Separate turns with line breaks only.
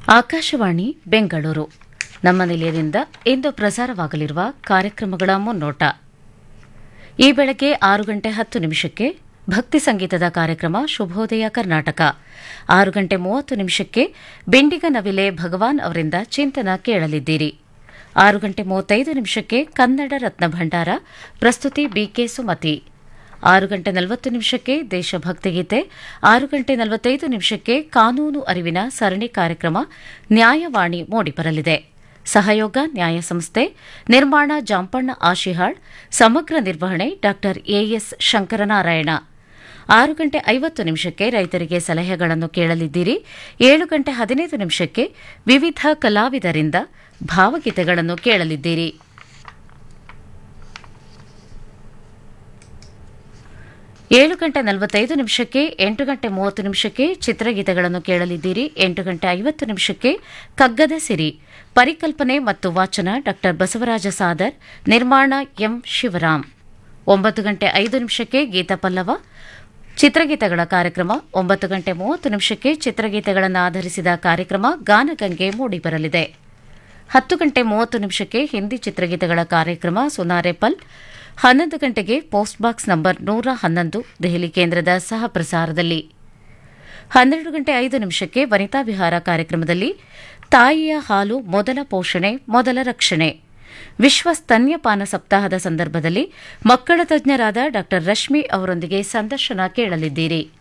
ಆಕಾಶವಾಣಿ ಬೆಂಗಳೂರು ನಮ್ಮ ನಿಲಯದಿಂದ ಇಂದು ಪ್ರಸಾರವಾಗಲಿರುವ ಕಾರ್ಯಕ್ರಮಗಳ ಮುನ್ನೋಟ ಈ ಬೆಳಗ್ಗೆ ಆರು ಗಂಟೆ ಹತ್ತು ನಿಮಿಷಕ್ಕೆ ಭಕ್ತಿ ಸಂಗೀತದ ಕಾರ್ಯಕ್ರಮ ಶುಭೋದಯ ಕರ್ನಾಟಕ ಆರು ಗಂಟೆ ಮೂವತ್ತು ನಿಮಿಷಕ್ಕೆ ಬೆಂಡಿಗ ನವಿಲೆ ಭಗವಾನ್ ಅವರಿಂದ ಚಿಂತನ ಕೇಳಲಿದ್ದೀರಿ ಆರು ಗಂಟೆ ಮೂವತ್ತೈದು ನಿಮಿಷಕ್ಕೆ ಕನ್ನಡ ರತ್ನ ಭಂಡಾರ ಪ್ರಸ್ತುತಿ ಬಿಕೆ ಸುಮತಿ ಆರು ಗಂಟೆ ನಲವತ್ತು ನಿಮಿಷಕ್ಕೆ ದೇಶಭಕ್ತಿ ಗೀತೆ ಆರು ಗಂಟೆ ನಲವತ್ತೈದು ನಿಮಿಷಕ್ಕೆ ಕಾನೂನು ಅರಿವಿನ ಸರಣಿ ಕಾರ್ಯಕ್ರಮ ನ್ಯಾಯವಾಣಿ ಮೂಡಿಬರಲಿದೆ ಸಹಯೋಗ ನ್ಯಾಯ ಸಂಸ್ಥೆ ನಿರ್ಮಾಣ ಜಾಂಪಣ್ಣ ಆಶಿಹಾಳ್ ಸಮಗ್ರ ನಿರ್ವಹಣೆ ಡಾ ಎಎಸ್ ಶಂಕರನಾರಾಯಣ ಆರು ಗಂಟೆ ಐವತ್ತು ನಿಮಿಷಕ್ಕೆ ರೈತರಿಗೆ ಸಲಹೆಗಳನ್ನು ಕೇಳಲಿದ್ದೀರಿ ಏಳು ಗಂಟೆ ಹದಿನೈದು ನಿಮಿಷಕ್ಕೆ ವಿವಿಧ ಕಲಾವಿದರಿಂದ ಭಾವಗೀತೆಗಳನ್ನು ಕೇಳಲಿದ್ದೀರಿ ಏಳು ಗಂಟೆ ನಲವತ್ತೈದು ನಿಮಿಷಕ್ಕೆ ಎಂಟು ಗಂಟೆ ಮೂವತ್ತು ನಿಮಿಷಕ್ಕೆ ಚಿತ್ರಗೀತೆಗಳನ್ನು ಕೇಳಲಿದ್ದೀರಿ ಎಂಟು ಗಂಟೆ ಐವತ್ತು ನಿಮಿಷಕ್ಕೆ ಕಗ್ಗದ ಸಿರಿ ಪರಿಕಲ್ಪನೆ ಮತ್ತು ವಾಚನ ಡಾ ಬಸವರಾಜ ಸಾದರ್ ನಿರ್ಮಾಣ ಎಂ ಶಿವರಾಮ್ ಒಂಬತ್ತು ಗಂಟೆ ಐದು ನಿಮಿಷಕ್ಕೆ ಗೀತ ಪಲ್ಲವ ಚಿತ್ರಗೀತೆಗಳ ಕಾರ್ಯಕ್ರಮ ಒಂಬತ್ತು ಗಂಟೆ ಮೂವತ್ತು ನಿಮಿಷಕ್ಕೆ ಚಿತ್ರಗೀತೆಗಳನ್ನು ಆಧರಿಸಿದ ಕಾರ್ಯಕ್ರಮ ಗಾನಗಂಗೆ ಮೂಡಿಬರಲಿದೆ ಹತ್ತು ಗಂಟೆ ಮೂವತ್ತು ನಿಮಿಷಕ್ಕೆ ಹಿಂದಿ ಚಿತ್ರಗೀತೆಗಳ ಕಾರ್ಯಕ್ರಮ ಸುನಾರೆಪಲ್ ಹನ್ನೊಂದು ಗಂಟೆಗೆ ಪೋಸ್ಟ್ ಬಾಕ್ಸ್ ನಂಬರ್ ನೂರ ಹನ್ನೊಂದು ದೆಹಲಿ ಕೇಂದ್ರದ ಸಹ ಪ್ರಸಾರದಲ್ಲಿ ಹನ್ನೆರಡು ಗಂಟೆ ಐದು ನಿಮಿಷಕ್ಕೆ ವನಿತಾ ವಿಹಾರ ಕಾರ್ಯಕ್ರಮದಲ್ಲಿ ತಾಯಿಯ ಹಾಲು ಮೊದಲ ಪೋಷಣೆ ಮೊದಲ ರಕ್ಷಣೆ ವಿಶ್ವ ಸ್ತನ್ಯಪಾನ ಸಪ್ತಾಹದ ಸಂದರ್ಭದಲ್ಲಿ ಮಕ್ಕಳ ತಜ್ಞರಾದ ಡಾ ರಶ್ಮಿ ಅವರೊಂದಿಗೆ ಸಂದರ್ಶನ ಕೇಳಲಿದ್ದೀರಿ